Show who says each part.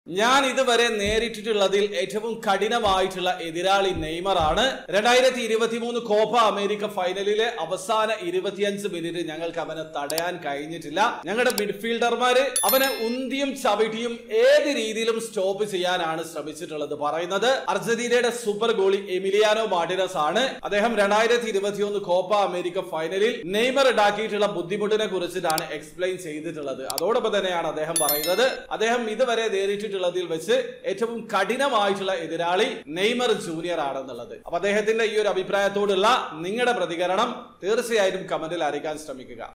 Speaker 1: ഞാൻ ഇതുവരെ നേരിട്ടിട്ടുള്ളതിൽ ഏറ്റവും കഠിനമായിട്ടുള്ള എതിരാളി നെയ്മർ ആണ് രണ്ടായിരത്തി ഇരുപത്തി മൂന്ന് കോപ്പ അമേരിക്ക ഫൈനലിലെ അവസാന ഇരുപത്തിയഞ്ച് മിനിറ്റ് ഞങ്ങൾക്ക് അവനെ തടയാൻ കഴിഞ്ഞിട്ടില്ല ഞങ്ങളുടെ മിഡ്ഫീൽഡർമാര് അവനെ ഉന്തിയും ചവിട്ടിയും ഏത് രീതിയിലും സ്റ്റോപ്പ് ചെയ്യാനാണ് ശ്രമിച്ചിട്ടുള്ളത് പറയുന്നത് അർജന്റീനയുടെ സൂപ്പർ ഗോളി എമിലിയാനോ മാർട്ടിനസ് ആണ് അദ്ദേഹം രണ്ടായിരത്തി ഇരുപത്തിയൊന്ന് കോപ്പ അമേരിക്ക ഫൈനലിൽ നെയ്മർ ഉണ്ടാക്കിയിട്ടുള്ള ബുദ്ധിമുട്ടിനെ കുറിച്ചിട്ടാണ് എക്സ്പ്ലെയിൻ ചെയ്തിട്ടുള്ളത് അതോടൊപ്പം തന്നെയാണ് അദ്ദേഹം പറയുന്നത് അദ്ദേഹം ഇതുവരെ നേരിട്ടിട്ടുള്ളതിൽ വെച്ച് ഏറ്റവും കഠിനമായിട്ടുള്ള എതിരാളി നെയ്മർ ജൂനിയർ ആണെന്നുള്ളത് അപ്പൊ അദ്ദേഹത്തിന്റെ ഈ ഒരു അഭിപ്രായത്തോടുള്ള നിങ്ങളുടെ പ്രതികരണം തീർച്ചയായും കമന്റിൽ അറിയിക്കാൻ ശ്രമിക്കുക